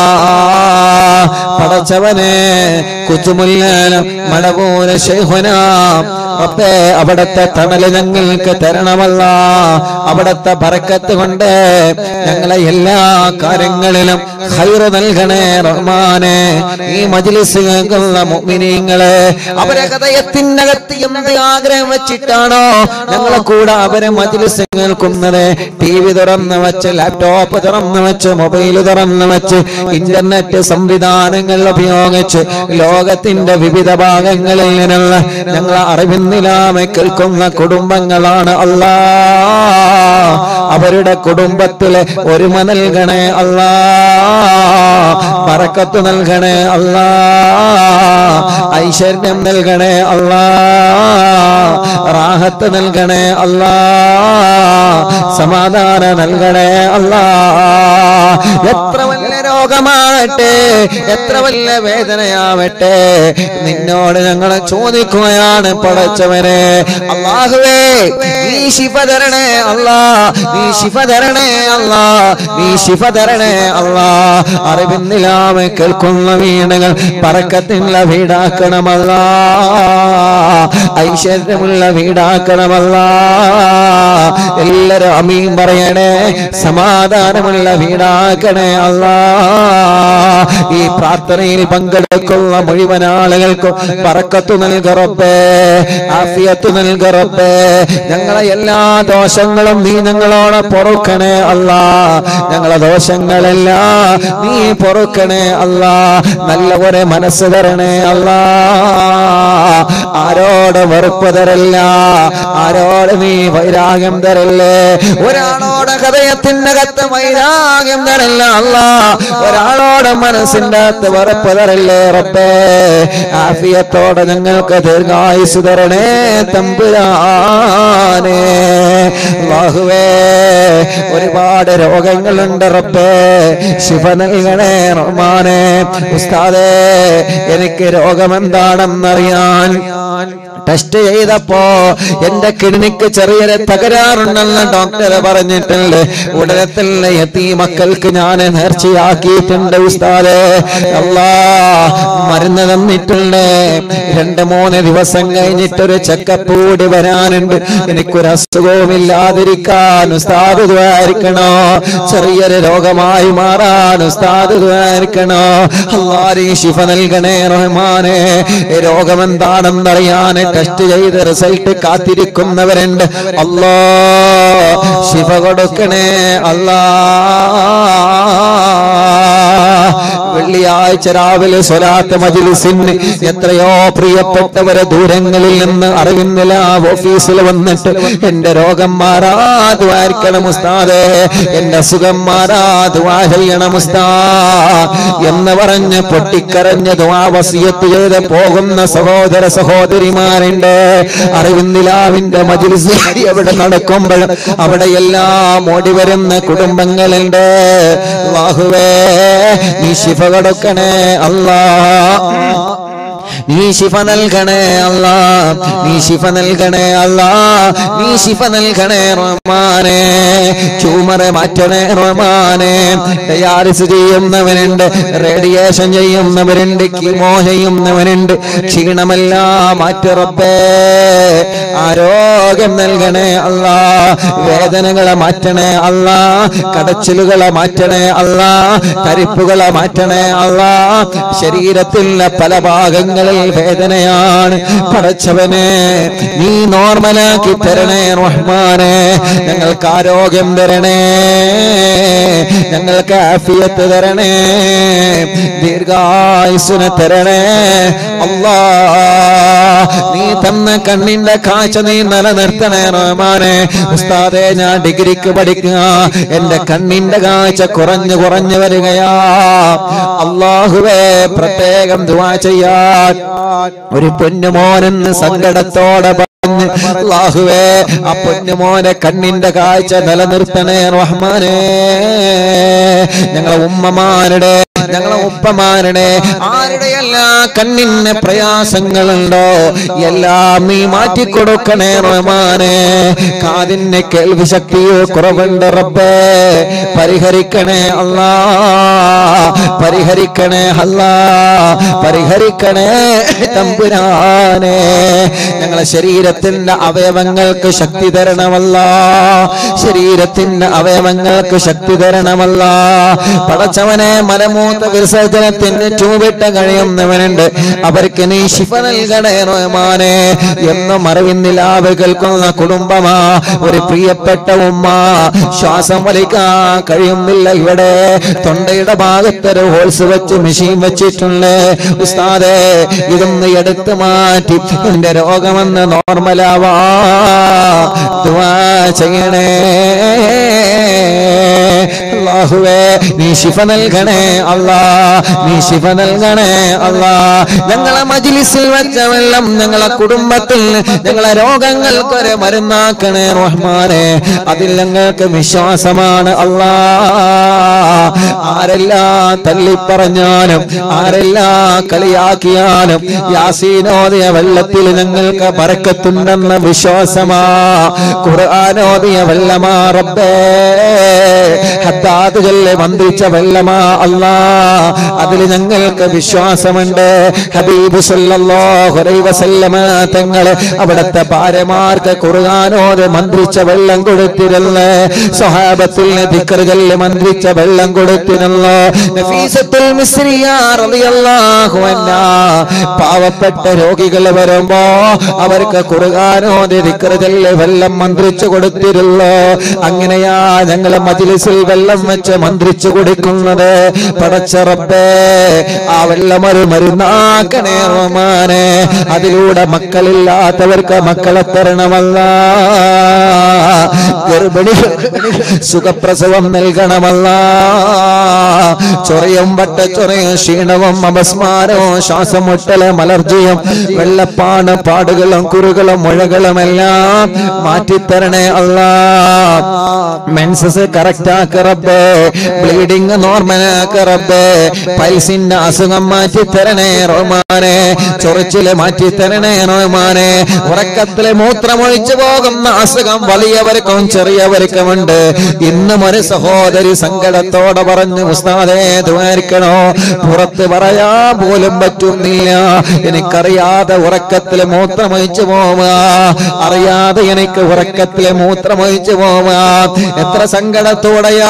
പടച്ചവനെ കുച്ചുമുല്ലാനം മടപൂര ശൈഹുനാം അപ്പേ അവിടത്തെ തണല് ഞങ്ങൾക്ക് തരണമല്ല അവിടത്തെ ബറക്കത്ത് കൊണ്ട് ഞങ്ങളെ എല്ലാ കാര്യങ്ങളിലും ഹൈറ് നൽകണേ റഹ്മാനെ ഈ മജ്ലിസ് കേൾക്കുന്ന മുഅ്മിനീങ്ങളെ അവരെ ഹൃദയത്തിനകത്ത് എന്ത് ആഗ്രഹം വെച്ചിട്ടാണോ ഞങ്ങളെ കൂടെ അവരെ മജ്ലിസ് കേൾക്കുന്നത് ടി വി തുറന്ന് വെച്ച് ലാപ്ടോപ്പ് തുറന്ന് വെച്ച് മൊബൈൽ തുറന്ന് വെച്ച് ഇന്റർനെറ്റ് സംവിധാനങ്ങൾ ഉപയോഗിച്ച് ലോകത്തിന്റെ വിവിധ ഭാഗങ്ങളിൽ നിന്നുള്ള ഞങ്ങളെ അറിവിന്നിലാമെ കേൾക്കുന്ന കുടുംബങ്ങളാണ് അല്ലാ അവരുടെ കുടുംബത്തിലെ ഒരുമ നൽകണേ അല്ലാ പറക്കത്ത് നൽകണേ അല്ലാ ഐശ്വര്യം നൽകണേ അല്ലാ റാഹത്ത് നൽകണേ അല്ലാ സമാധാനം നൽകണേ അല്ലാ എത്ര വലിയ രോഗമാവട്ടെ എത്ര വലിയ വേദനയാവട്ടെ നിന്നോട് ഞങ്ങൾ ചോദിക്കുകയാണ് പടച്ചവനെ അള്ളാഹുവേ നീ ശിഫ തരണേ അല്ലാ നീ ശിഫ തരണേ അല്ലാ നീ ശിഫ തരണേ അല്ലാ അറിവിന്നിലാമെ കേൾക്കുന്ന വീണകൾ പറക്കത്തിനുള്ള വീടാക്കണമല്ല ഐശ്വര്യമുള്ള വീടാക്കണമല്ല എല്ലാരും അമീൻ പറയണേ സമാധാനമുള്ള വീടാക്കണേ അല്ലാ ഈ പ്രാർത്ഥനയിൽ പങ്കെടുക്കുന്ന മുഴുവൻ ആളുകൾക്കും പറക്കത്തു നൽകറപ്പേ ആഫിയത്ത് നൽകറപ്പേ ഞങ്ങളെ എല്ലാ ദോഷങ്ങളും നീ ഞങ്ങളോട് പൊറുക്കണേ അല്ല ഞങ്ങളെ ദോഷങ്ങളെല്ലാം നീ പൊറുക്കണേ അല്ല നല്ല ഒരു മനസ്സ് തരണേ അല്ല ആരോട് വെറുപ്പ് തരല്ല ആരോട് നീ വൈരാഗ്യം തരല്ലേ ഒരാളോട് ഹൃദയത്തിന്റെ അകത്ത് വൈരാഗ്യം തരല്ല അല്ല ഒരാളോട് മനസ്സിന്റെ അകത്ത് വെറുപ്പ് തരല്ലേ റബ്ബേ ആഫിയത്തോടെ ഞങ്ങൾക്ക് ദീർഘായുസ് തരണേ തമ്പുരാനേ അല്ലാഹുവേ ഒരുപാട് രോഗങ്ങളുണ്ട് റബ്ബേ ശിവ നൽകണേ റഹ്മാനെ ഉസ്താദേ എനിക്ക് രോഗമെന്താണെന്നറിയാൻ ടെസ്റ്റ് ചെയ്തപ്പോ എന്റെ കിഡ്നിക്ക് ചെറിയൊരു തകരാറുണ്ടെന്ന് ഡോക്ടർ പറഞ്ഞിട്ടുണ്ട് ഉടനെ തന്നെ എത്തി മക്കൾക്ക് ഞാൻ നേർച്ചയാക്കിയിട്ടുണ്ട് ഉസ്താദേ അല്ലാ മരുന്ന് തന്നിട്ടുണ്ട് രണ്ട് മൂന്ന് ദിവസം കഴിഞ്ഞിട്ടൊരു ചെക്കപ്പ് കൂടി വരാനുണ്ട് എനിക്കൊരു അസുഖവും ഇല്ലാതിരിക്കാൻ ഉസ്താദ് ദ്വാരിക്കണോ ചെറിയൊരു രോഗമായി മാറാൻ ഉസ്താദ് ദ്വാരിക്കണോ അല്ലാരീ ശിഫ നൽകണേ റഹ്മാനെ രോഗം എന്താണെന്നറിയാൻ ടെസ്റ്റ് ചെയ്ത് റിസൾട്ട് കാത്തിരിക്കുന്നവരുണ്ട് അല്ലോ ശിഫ കൊടുക്കണേ അല്ലാ വെള്ളിയാഴ്ച രാവിലെ സ്വലാത്ത് മജിലിസിന് എത്രയോ പ്രിയപ്പെട്ടവരെ ദൂരങ്ങളിൽ നിന്ന് അറിവിന്നില്ല ഓഫീസിൽ വന്നിട്ട് എന്റെ രോഗം മാറാതുവായിരിക്കണം ഉസ്താദേ എന്റെ അസുഖം മാറാതുവാ ചെയ്യണം ഉസ്താ എന്ന് പറഞ്ഞ് പൊട്ടിക്കരഞ്ഞ് ദുവാവസിയത്ത് ചെയ്ത് പോകുന്ന സഹോദര സഹോദരിമാരുണ്ട് അറിവിന്ദിലാവിന്റെ മജിലിസ് എവിടെ നടക്കുമ്പോൾ അവിടെ എല്ലാം ഓടി വരുന്ന കുടുംബങ്ങളുണ്ട് വാഹുവേ നീ ശിഫ കൊടുക്കണേ അല്ലാ നീ ശിഫ നൽകണേ അല്ലാ നീ ശിഫ നൽകണേ അല്ലാ നീ ശിഫ നൽകണേ റഹ്മാനെ ചൂമറെ മാറ്റണേ റഹ്മാനെ ഡയാലിസ് ചെയ്യുന്നവനുണ്ട് റേഡിയേഷൻ ചെയ്യുന്നവരുണ്ട് കീമോ ചെയ്യുന്നവനുണ്ട് ക്ഷീണമെല്ലാം മാറ്ററപ്പേ ആരോഗ്യം നൽകണേ അല്ലാ വേദനകളെ മാറ്റണേ അല്ലാ കടച്ചിലുകളെ മാറ്റണേ അല്ലാ തരിപ്പുകളെ മാറ്റണേ അല്ലാ ശരീരത്തിലെ പല ഭാഗങ്ങളിൽ വേദനയാണ് പടച്ചവനെ നീ നോർമലാക്കി തരണേ റഹ്മാനെ ഞങ്ങൾക്ക് ആരോഗ്യം തരണേ ഞങ്ങൾക്ക് ആഫിയത്ത് തരണേ ദീർഘായുസിനെ തരണേ അല്ലാ നീ തന്ന കണ്ണിന്റെ കാഴ്ച നീ നിലനിർത്തണേ റഹ്മാനെ ഉസ്താദെ ഞാൻ ഡിഗ്രിക്ക് പഠിക്കുക എന്റെ കണ്ണിന്റെ കാഴ്ച കുറഞ്ഞു കുറഞ്ഞു വരികയാ അള്ളാഹുവേ പ്രത്യേകം ദുവാ ചെയ്യാൻ ഒരു പൊന്നുമോനെന്ന് സങ്കടത്തോടെ പറഞ്ഞ് അള്ളാഹുവേ ആ പൊന്നുമോനെ കണ്ണിന്റെ കാഴ്ച നിലനിർത്തണേ റഹ്മാനെ ഞങ്ങളെ ഉമ്മമാരുടെ ഞങ്ങളെ ഉപ്പമാരുടെ ആരുടെ എല്ലാ കണ്ണിന് പ്രയാസങ്ങളുണ്ടോ എല്ലാം നീ മാറ്റിക്കൊടുക്കണേ റഹ്മാനെ കാതിന് കേൾവി ശക്തിയോ കുറവുണ്ട് റബ്ബേ പരിഹരിക്കണേ അല്ലാ പരിഹരിക്കണേ അല്ലാ പരിഹരിക്കണേ തമ്പുരാനെ ഞങ്ങളെ ശരീരത്തിന്റെ അവയവങ്ങൾക്ക് ശക്തി തരണമല്ല ശരീരത്തിന്റെ അവയവങ്ങൾക്ക് ശക്തി തരണമല്ല പടച്ചവനെ മലമൂത്ത വിസർജനത്തിന് ചൂവിട്ട് കഴിയുന്നവനുണ്ട് അവർക്ക് നീ ശിഫ നൽകണേ റഹ്മാനെ എന്നും അറിവിന്നിലാവ് കേൾക്കുന്ന കുടുംബമാ ഒരു പ്രിയപ്പെട്ട ഉമ്മ ശ്വാസം വലിക്കാൻ കഴിയുന്നില്ല ഇവിടെ തൊണ്ടയുടെ ഭാഗത്തൊരു ഹോൾസ് വെച്ച് മെഷീൻ വെച്ചിട്ടുണ്ട് ഉസ്താദെ ഇതൊന്ന് എടുത്തു മാറ്റി എന്റെ രോഗമെന്ന് നോർമലാവാ ദുആ ചെയ്യണേ അല്ലാഹുവേ നീ ശിഫ നൽകണേ അല്ലാ നീ ശിഫ നൽകണേ അല്ലാ ഞങ്ങളെ മജ്ലിസിൽ വെച്ച വെള്ളം ഞങ്ങളെ കുടുംബത്തിൽ ഞങ്ങളെ രോഗങ്ങൾക്കൊരു മരുന്നാക്കണേ റഹ്മാനെ അതിൽ ഞങ്ങൾക്ക് വിശ്വാസമാണ് അല്ലാ ആരെല്ലാം തള്ളിപ്പറഞ്ഞാലും ആരെല്ലാം കളിയാക്കിയാലും യാസീനോദിയ വെള്ളത്തിൽ ഞങ്ങൾക്ക് പറക്കത്തുണ്ടെന്ന വിശ്വാസമാ ഖുർആാനോദിയ വെള്ളമാ റബ്ബേ ഹദ്ദാദ് ചൊല്ലി മന്ത്രിച്ച വെള്ളമാ അല്ലാ അതിൽ ഞങ്ങൾക്ക് വിശ്വാസമുണ്ട് ഹബീബ് സല്ലല്ലാഹു അലൈഹി വസല്ലമ തങ്ങള് അവിടുത്തെ ഭാര്യമാർക്ക് ഖുർആാനോട് മന്ത്രിച്ച വെള്ളം കൊടുത്തിരുന്നു സ്വഹാബത്തിൽ ദിക്ർ ചൊല്ലി മന്ത്രിച്ച വെള്ളം കൊടുത്തിരുന്നു നഫീസത്തുൽ മിസ്രിയ റളിയല്ലാഹു അൻഹാ പാവപ്പെട്ട രോഗികൾ വരുമ്പോ അവർക്ക് ഖുർആാനോട് ദിക്ർ ചൊല്ലി വെള്ളം മന്ത്രിച്ചു കൊടുത്തിരുന്നു അങ്ങനെയാ ഞങ്ങൾ മജ്ലിസിൽ വെള്ളം വെച്ച് മന്ത്രിച്ചു കൊടുക്കുന്നത് പടച്ച റബ്ബേ ആ വെള്ളം ഒരു മരുന്നാക്കണേ റഹ്മാനെ അതിലൂടെ മക്കളില്ലാത്തവർക്ക് മക്കളെ തരണമല്ല ഗർഭിണികൾ സുഖപ്രസവം നൽകണമല്ല ചൊറയും വട്ടച്ചൊറയും ക്ഷീണവും അപസ്മാരവും ശ്വാസമുട്ടലും അലർജിയും വെള്ളപ്പാണ് പാടുകളും കുറുകളും മുഴകളും എല്ലാം മാറ്റിത്തരണേ അല്ലാ മെൻസസ് കറക്റ്റ് ആക്കറബേ ബ്ലീഡിങ് നോർമൽ ആക്കറബേ പൈൽസിന്റെ അസുഖം മാറ്റി തരണേ റോമാനെ ചൊറിച്ചില് മാറ്റി തരണേ റോമാനെ ഉറക്കത്തില് മൂത്രമൊഴിച്ചു പോകുന്ന അസുഖം വലിയവർക്കും ചെറിയവർക്കുമുണ്ട് ഇന്നും ഒരു സഹോദരി സങ്കടത്തോടെ പറഞ്ഞു ഉസ്താദേ ദ്വാരിക്കണോ പുറത്ത് പറയാ പോലും പറ്റുന്നില്ല എനിക്കറിയാതെ ഉറക്കത്തില് മൂത്രമൊഴിച്ചു പോവുക അറിയാതെ എനിക്ക് ഉറക്കത്തില് മൂത്രമൊഴിച്ചു പോവുക എത്ര സങ്കടത്തോടെയാണ് ആ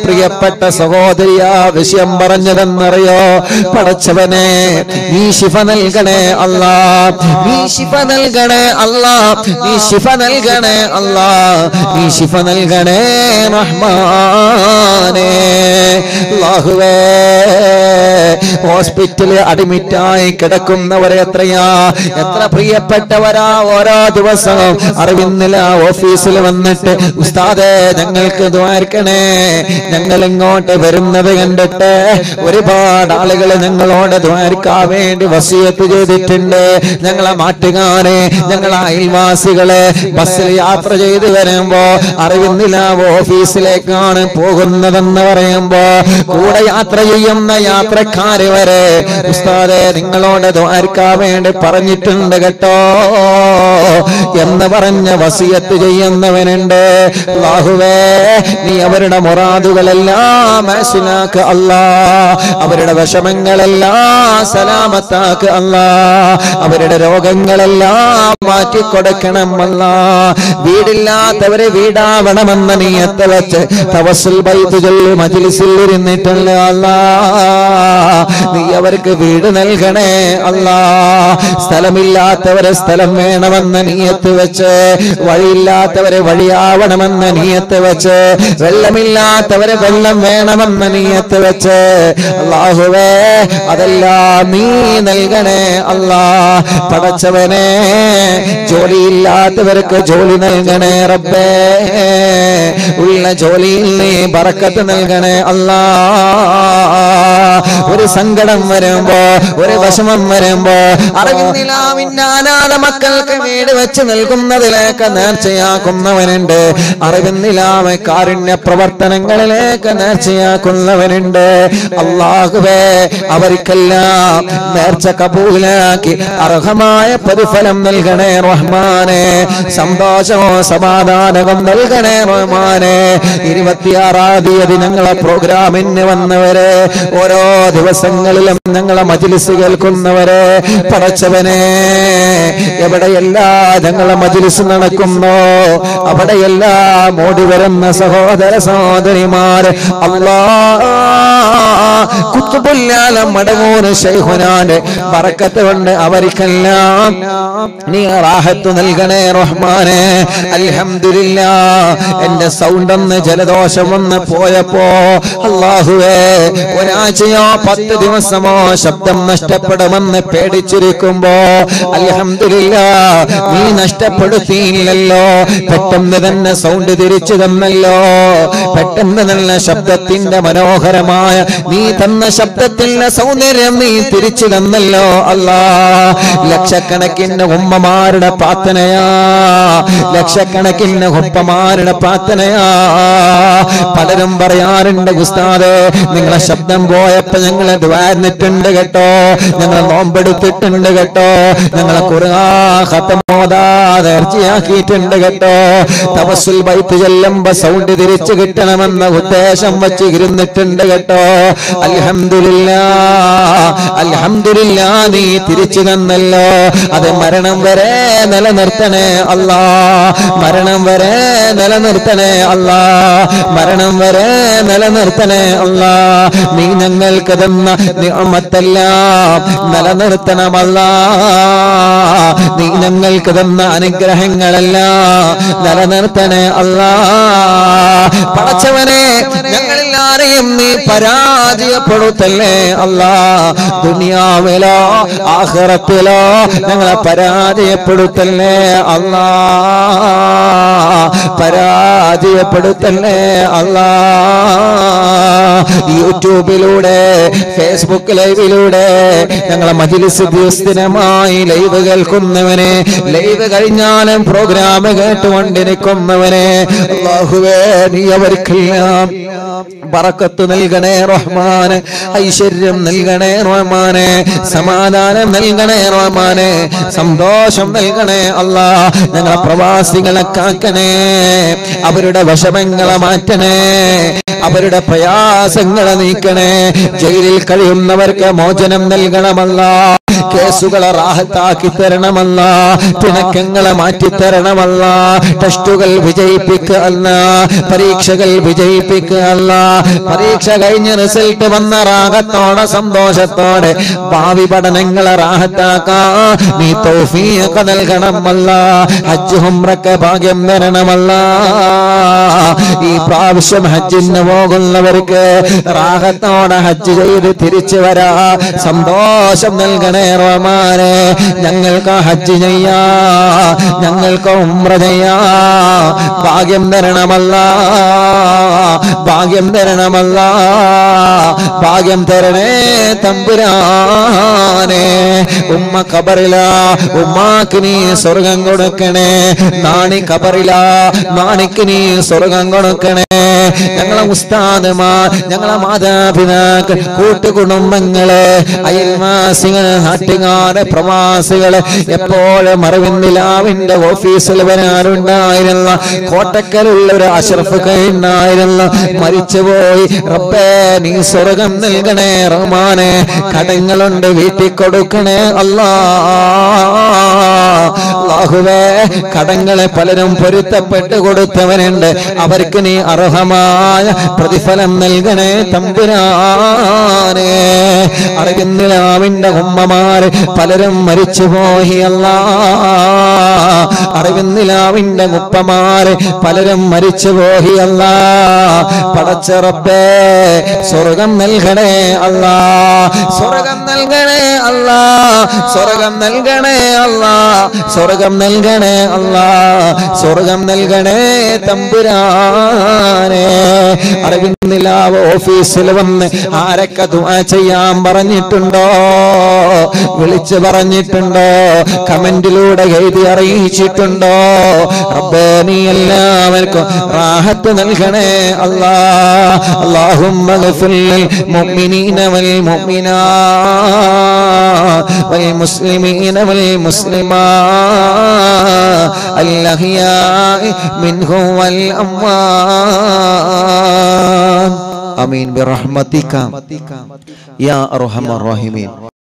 പ്രിയപ്പെട്ട സഹോദരി ആ വിഷയം പറഞ്ഞതെന്നറിയോ പടച്ചവനെ നീ ശിഫ നൽകണേ അല്ലാ നീ ശിഫ നൽകണേ അല്ലാ നീ ശിഫ നൽകണേ അല്ലാ നീ ശിഫ നൽകണേ റഹ്മാനേ അല്ലാഹുവേ ഹോസ്പിറ്റലിൽ അഡ്മിറ്റായി കിടക്കുന്നവരെ എത്രയാ എത്ര പ്രിയപ്പെട്ടവരാ ഓരോ ദിവസവും അറിവിന്നില്ല ഓഫീസിൽ വന്നിട്ട് ഉസ്താദേ ഞങ്ങൾക്ക് ദ്വാർക്കണേ ഞങ്ങൾ ഇങ്ങോട്ട് വരുന്നത് കണ്ടിട്ട് ഒരുപാട് ആളുകൾ ഞങ്ങളോട് ദ്വാരക്കാൻ വേണ്ടി വസിയത്ത് ചെയ്തിട്ടുണ്ട് ഞങ്ങളെ നാട്ടുകാരെ ഞങ്ങളെ അയൽവാസികളെ ബസ്സിൽ യാത്ര ചെയ്ത് വരുമ്പോ അറിയുന്നില്ല ഓഫീസിലേക്കാണ് പോകുന്നതെന്ന് പറയുമ്പോ കൂടെ യാത്ര ചെയ്യുന്ന യാത്രക്കാര് വരെ ഉസ്താദെ നിങ്ങളോട് ദ്വാരക്കാൻ വേണ്ടി പറഞ്ഞിട്ടുണ്ട് കേട്ടോ എന്ന് പറഞ്ഞ വസിയത്ത് ചെയ്യുന്നവനുണ്ട് അല്ലാഹുവേ നീ അവരുടെ മുറാദുകളെല്ലാം മനസ്സിലാക്ക് അല്ലാ അവരുടെ വിഷമങ്ങളെല്ലാം സലാമത്താക്ക് അല്ലാ അവരുടെ രോഗങ്ങളെല്ലാം മാറ്റിക്കൊടുക്കണം അല്ല വീടില്ലാത്തവരെ വീടാവണമെന്ന നീയത്തെ വെച്ച് തവസുൽ ബൈത്ത് ചൊല്ലി മജിലിസിൽ ഇരുന്നിട്ടുണ്ട് അല്ലാ നീ അവർക്ക് വീട് നൽകണേ അല്ലാ സ്ഥലമില്ലാത്തവരെ സ്ഥലം വേണമെന്ന നീയത്ത് വെച്ച് വഴിയില്ലാത്തവരെ വഴിയാവണമെന്ന നീയത്ത് വെച്ച് വെള്ളമില്ലാത്തവരെ വെള്ളം വേണമെന്ന നീയത്ത് വെച്ച് അള്ളാഹുവേ അതെല്ലാം നീ നൽകണേ അല്ലാ പടച്ചവനെ ജോലിയില്ലാത്തവർക്ക് ജോലി നൽകണേ റബ്ബേ ഉള്ള ജോലിയിൽ നീ ബറക്കത്ത് നൽകണേ അല്ലാ ഒരു സങ്കടം വരുമ്പോ ഒരു വിഷമം വരുമ്പോ അറിവിന്ദിലാവിന്റെ അനാഥ മക്കൾക്ക് വീട് വെച്ച് നൽകുന്നതിലേക്ക് നേർച്ചയാക്കുന്നവനുണ്ട് അറിവിന്ദിലാവ് കാരുണ്യ പ്രവർത്തനങ്ങളിലേക്ക് നേർച്ചയാക്കുന്നവനുണ്ട് അള്ളാഹുവേ അവർക്കെല്ലാം നേർച്ച കബൂലാക്കി അർഹമായ പ്രതിഫലം നൽകണേ റഹ്മാനെ സന്തോഷമോ സമാധാനവും നൽകണേ റഹ്മാനെ ഇരുപത്തിയാറാം തീയതി ഞങ്ങളെ പ്രോഗ്രാമിന് വന്നവരെ ഓരോ ദിവസങ്ങളിലും ഞങ്ങളെ മജിലിസ് കേൾക്കുന്നവരെ പടച്ചവനെ എവിടെയെല്ലാം ഞങ്ങളെ മജിലിസ് നടക്കുന്നോ അവിടെയെല്ലാം ഓടി വരുന്ന സഹോദര സഹോദരിമാര് അല്ലാ കുത്തുപുല്ലാലം മടങ്ങൂര് ശൈഹുനാന്റെ ബറക്കത്ത് കൊണ്ട് അവർക്കെല്ലാം നീ റാഹത്ത് നൽകണേ റഹ്മാനെ അൽഹംദുലില്ല എന്റെ സൗണ്ട് ഒന്ന് ജലദോഷം വന്ന് പോയപ്പോ അള്ളാഹുവേ ഒരാഴ്ചയോ പത്ത് ദിവസമോ ശബ്ദം നഷ്ടപ്പെടുമെന്ന് പേടിച്ചിരിക്കുമ്പോ അൽഹംദുലില്ല നീ നഷ്ടപ്പെടുത്തിയില്ലല്ലോ പെട്ടെന്ന് തന്നെ സൗണ്ട് തിരിച്ചു തന്നല്ലോ പെട്ടെന്ന് നല്ല ശബ്ദത്തിന്റെ മനോഹരമായ നീ തന്ന ശബ്ദത്തിന്റെ സൗന്ദര്യം നീ തിരിച്ചു തന്നല്ലോ അല്ലാ ലക്ഷക്കണക്കിന് ഉമ്മമാരുടെ പ്രാർത്ഥനയാ ലക്ഷക്കണക്കിന് ഉപ്പമാരുടെ പ്രാർത്ഥനയാ പലരും പറയാറുണ്ട് ഉസ്താദ് നിങ്ങളെ ശബ്ദം പോയപ്പോ ഞങ്ങളെ ദ്വാരന്നിട്ടുണ്ട് കേട്ടോ ഞങ്ങളെ നോമ്പെടുത്തിട്ടുണ്ട് കേട്ടോ ഞങ്ങളെ കുറുകാഹത്തമോദാതെ ഇറച്ചിയാക്കിയിട്ടുണ്ട് കേട്ടോ തപസ്സുൽ ബൈത്ത് ചെല്ലുമ്പോ സൗണ്ട് തിരിച്ചു കിട്ടണമെന്ന ഉദ്ദേശം വച്ച് ഇരുന്നിട്ടുണ്ട് കേട്ടോ അൽഹംദുലില്ല അൽഹംദുലില്ല നീ തിരിച്ചു തന്നല്ലോ അത് മരണം വരെ നിലനിർത്തണേ അല്ലാ മരണം വരെ നിലനിർത്തണേ അല്ലാ മരണം വരെ നിലനിർത്തണേ അല്ലാ നീ ഞങ്ങൾക്ക് തന്ന നിയമത്തെല്ലാം നിലനിർത്തണമല്ല നീ ഞങ്ങൾക്ക് തന്ന അനുഗ്രഹങ്ങളെല്ലാം നിലനിർത്തണേ അല്ലാ പടച്ചവനെ ഞങ്ങളിൽ ആരെയും നീ പരാജയപ്പെടുത്തല്ലേ അല്ലാ ദുനിയാവിലോ ആഹ്റത്തിലോ ഞങ്ങളെ പരാജയപ്പെടുത്തല്ലേ അല്ലാ പരാജയപ്പെടുത്തല്ലേ അല്ലാ യൂട്യൂബിലൂടെ ഫേസ്ബുക്ക് ലൈവിലൂടെ ഞങ്ങളെ മജിലിസ് ദിവസദിനമായി ലൈവ് കേൾക്കുന്നവനെ ലൈവ് കഴിഞ്ഞാലും പ്രോഗ്രാം കേട്ടുകൊണ്ടിരിക്കുന്നവനെ അല്ലാഹുവേ നീ അവർക്കെല്ലാം ബറക്കത്ത് നൽകണേ റഹ്മാന് ഐശ്വര്യം നൽകണേ റഹ്മാനെ സമാധാനം നൽകണേ റഹ്മാനെ സന്തോഷം നൽകണേ അല്ലാ ഞങ്ങളെ പ്രവാസികളെ കാക്കണേ അവരുടെ വിഷമങ്ങളെ മാറ്റണേ അവരുടെ പ്രയാസങ്ങളെ നീക്കണേ ജയിൽ ജയിലിൽ കഴിയുന്നവർക്ക് മോചനം നൽകണമല്ല കേസുകളെ റാഹത്താക്കി തരണമല്ല പിണക്കങ്ങളെ മാറ്റിത്തരണമല്ല ടെസ്റ്റുകൾ വിജയിപ്പിക്കുക അല്ല പരീക്ഷകൾ വിജയിപ്പിക്കുക അല്ല പരീക്ഷ കഴിഞ്ഞ് റിസൾട്ട് വന്ന റാഹത്തോടെ സന്തോഷത്തോടെ ഭാവി പഠനങ്ങളെ റാഹത്താക്കാ നീ തൗഫീഖ് നൽകണമല്ല ഹജ്ജ് ഹുംറക്ക് ഭാഗ്യം തരണമല്ല ഈ പ്രാവശ്യം ഹജ്ജിന് പോകുന്നവർക്ക് റാഹത്തോടെ ഹജ്ജ് ചെയ്ത് തിരിച്ചു വരാ സന്തോഷം നൽകണേ റഹ്മാനെ ഞങ്ങൾക്ക് ഹജ്ജ് ചെയ്യാ ഞങ്ങൾക്ക് ഉംറ ചെയ്യാ ഭാഗ്യം തരണമല്ല ഭാഗ്യം തരണമല്ല ഭാഗ്യം തരണേ തമ്പുരാനെ ഉമ്മ കബറില ഉമ്മാക്ക് നീ സ്വർഗം കൊടുക്കണേ നാണി കബറില നാണിക്ക് നീ സ്വർഗം കൊടുക്കണേ ഞങ്ങളെ ഉസ്താദുമാർ ഞങ്ങളെ മാതാപിതാക്കൾ കൂട്ടുകുടുംബങ്ങള് അയൽവാസികള് നാട്ടുകാര് പ്രവാസികള് എപ്പോഴും അറിവിന്ദിലാവിന്റെ ഓഫീസിൽ വരാറുണ്ടായിരുന്ന കോട്ടക്കലുള്ള ഒരു അഷറഫ് കഴിഞ്ഞായിരുന്ന മരിച്ചുപോയി റബ്ബേ നീ സ്വർഗം നൽകണേ റഹ്മാനെ കടങ്ങളുണ്ട് വീട്ടിൽ കൊടുക്കണേ അല്ലാ അല്ലാഹുവേ കടങ്ങളെ പലരും പൊരുത്തപ്പെട്ട് കൊടുത്തവനുണ്ട് അവർക്ക് നീ അർഹമായ പ്രതിഫലം നൽകണേ തമ്പുരാനെ അറിവിന്ദിലാവിന്റെ ഉമ്മമാര് പലരും മരിച്ചുപോയി അല്ല അറിവിന്ദിലാവിന്റെ ഉപ്പമാര് പലരും മരിച്ചുപോയി അല്ല പടച്ചറപ്പേ സ്വർഗം നൽകണേ അല്ല സ്വർഗം നൽകണേ അല്ല സ്വർഗം നൽകണേ അല്ല സ്വർഗം നൽകണേ അല്ല സ്വർഗം നൽകണേ തമ്പുരാനെ അറിവിന്ദിലാവ് ഓഫീസിൽ വന്ന് ആരൊക്കെ ദുആ ചെയ്യാൻ പറഞ്ഞിട്ടുണ്ടോ വിളിച്ചു പറഞ്ഞിട്ടുണ്ടോ കമന്റിലൂടെ എഴുതി അറിയിച്ചിട്ടുണ്ടോ റബ്ബേ നീ എല്ലാവർക്കും റാഹത്ത് നൽകണേ അല്ലാ اللهم اغفر للمؤمنين والمؤمنات والمسلمين والمسلمات الأحياء منهم والأموات آمين برحمتك يا أرحم الراحمين